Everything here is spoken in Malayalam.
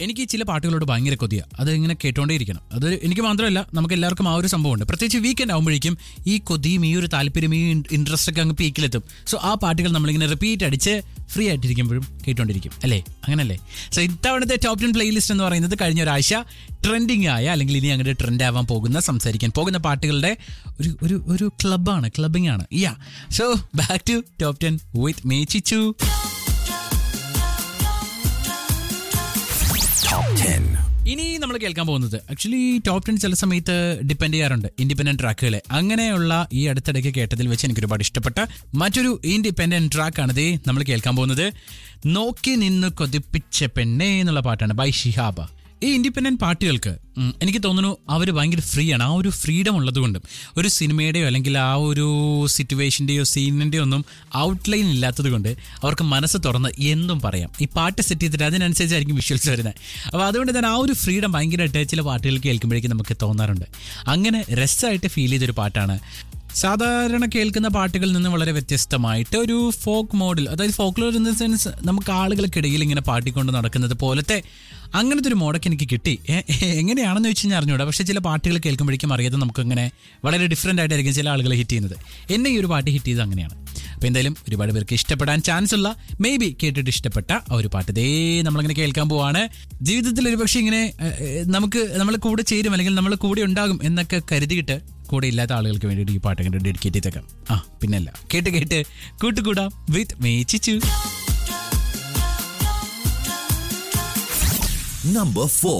എനിക്ക് ചില പാട്ടുകളോട് ഭയങ്കര കൊതിയ അത് ഇങ്ങനെ കേട്ടോണ്ടേയിരിക്കണം അത് എനിക്ക് മാത്രമല്ല നമുക്ക് എല്ലാവർക്കും ആ ഒരു സംഭവമുണ്ട് പ്രത്യേകിച്ച് വീക്കെൻഡ് ആകുമ്പോഴേക്കും ഈ കൊതിയും ഈ ഒരു താല്പര്യം ഈ ഇൻട്രസ്റ്റ് ഒക്കെ അങ്ങ് പീക്കിലെത്തും സോ ആ പാട്ടുകൾ നമ്മളിങ്ങനെ റിപ്പീറ്റ് അടിച്ച് ഫ്രീ ആയിട്ടിരിക്കുമ്പോഴും കേട്ടോണ്ടിരിക്കും അല്ലേ അങ്ങനല്ലേ സോ ഇത്തവണത്തെ ടോപ്പ് ടെൻ പ്ലേലിസ്റ്റ് എന്ന് പറയുന്നത് കഴിഞ്ഞ ഒരാഴ്ച ട്രെൻഡിങ് ആയ അല്ലെങ്കിൽ ഇനി അങ്ങോട്ട് ട്രെൻഡ് ആവാൻ പോകുന്ന സംസാരിക്കാൻ പോകുന്ന പാട്ടുകളുടെ ഒരു ഒരു ഒരു ക്ലബാണ് ക്ലബിംഗ് ആണ് yeah so back to top ten with മേ ചിച്ചു ഇനി നമ്മൾ കേൾക്കാൻ പോകുന്നത് ആക്ച്വലി ടോപ്പ് ടെൻ ചില സമയത്ത് ഡിപ്പെൻഡ് ചെയ്യാറുണ്ട് ഇൻഡിപെൻഡന്റ് ട്രാക്കുകളെ അങ്ങനെയുള്ള ഈ അടുത്തിടയ്ക്ക് കേട്ടതിൽ വെച്ച് എനിക്ക് ഒരുപാട് ഇഷ്ടപ്പെട്ട മറ്റൊരു ഇൻഡിപെൻഡന്റ് ട്രാക്കാണ് ഇതേ നമ്മൾ കേൾക്കാൻ പോകുന്നത് നോക്കി നിന്ന് കൊതിപ്പിച്ച പെണ്ണേ എന്നുള്ള പാട്ടാണ് ബൈ ഷിഹാബ ഈ ഇൻഡിപെൻഡന്റ് പാർട്ടികൾക്ക് ഉം, എനിക്ക് തോന്നുന്നു അവർ ഭയങ്കര ഫ്രീ ആണ് ആ ഒരു ഫ്രീഡം ഉള്ളതുകൊണ്ടും ഒരു സിനിമയുടെയോ അല്ലെങ്കിൽ ആ ഒരു സിറ്റുവേഷൻ്റെയോ സീനിൻ്റെയോ ഒന്നും ഔട്ട്ലൈൻ ഇല്ലാത്തത് കൊണ്ട് അവർക്ക് മനസ്സ് തുറന്ന് എന്തും പറയാം ഈ പാട്ട് സെറ്റ് ചെയ്തിട്ട് അതിനനുസരിച്ചായിരിക്കും വിഷ്വൽസ് വരുന്നത് അപ്പോൾ അതുകൊണ്ട് തന്നെ ആ ഒരു ഫ്രീഡം ഭയങ്കരമായിട്ട് ചില പാട്ടുകൾ കേൾക്കുമ്പോഴേക്കും നമുക്ക് തോന്നാറുണ്ട് അങ്ങനെ രസമായിട്ട് ഫീൽ ചെയ്തൊരു പാട്ടാണ് സാധാരണ കേൾക്കുന്ന പാട്ടുകളിൽ നിന്ന് വളരെ വ്യത്യസ്തമായിട്ട് ഒരു ഫോക്ക് മോഡിൽ അതായത് ഫോക്ലോർ ഇൻ ദ സെൻസ് നമുക്ക് ആളുകൾക്കിടയിൽ ഇങ്ങനെ പാട്ടിക്കൊണ്ട് നടക്കുന്നത് പോലത്തെ അങ്ങനത്തെ ഒരു മോഡൊക്കെ എനിക്ക് കിട്ടി എ- എങ്ങനെയാണെന്ന് വെച്ച് കഴിഞ്ഞാൽ അറിഞ്ഞൂടാ പക്ഷേ ചില പാട്ടുകൾ കേൾക്കുമ്പോഴേക്കും അറിയാതെ നമുക്കങ്ങനെ വളരെ ഡിഫറെൻ്റ് ആയിട്ടായിരിക്കും ചില ആളുകൾ ഹിറ്റ് ചെയ്യുന്നത് എന്നെ ഈ ഒരു പാട്ട് ഹിറ്റ് ചെയ്തത് അങ്ങനെയാണ് അപ്പോൾ എന്തായാലും ഒരുപാട് പേർക്ക് ഇഷ്ടപ്പെടാൻ ചാൻസ് ഉള്ള മേ ബി കേട്ടിട്ട് ഇഷ്ടപ്പെട്ട ആ ഒരു പാട്ട് ദേ നമ്മളിങ്ങനെ കേൾക്കാൻ പോവാണ് ജീവിതത്തിൽ ഒരു പക്ഷേ ഇങ്ങനെ ഏ, ഏ, നമുക്ക് നമ്മൾ കൂടെ ചേരും അല്ലെങ്കിൽ നമ്മൾ കൂടെ ഉണ്ടാകും എന്നൊക്കെ കരുതിയിട്ട് കൂടെ ഇല്ലാത്ത ആളുകൾക്ക് വേണ്ടിയിട്ട് ഈ പാട്ട് കണ്ട് ഡെഡിക്കേറ്റ് ചെയ്തേക്കാം ആ പിന്നല്ല കേട്ട് കേട്ട് കൂട്ടുകൂടാം വിത്ത് മേച്ചിച്ചു Number 4.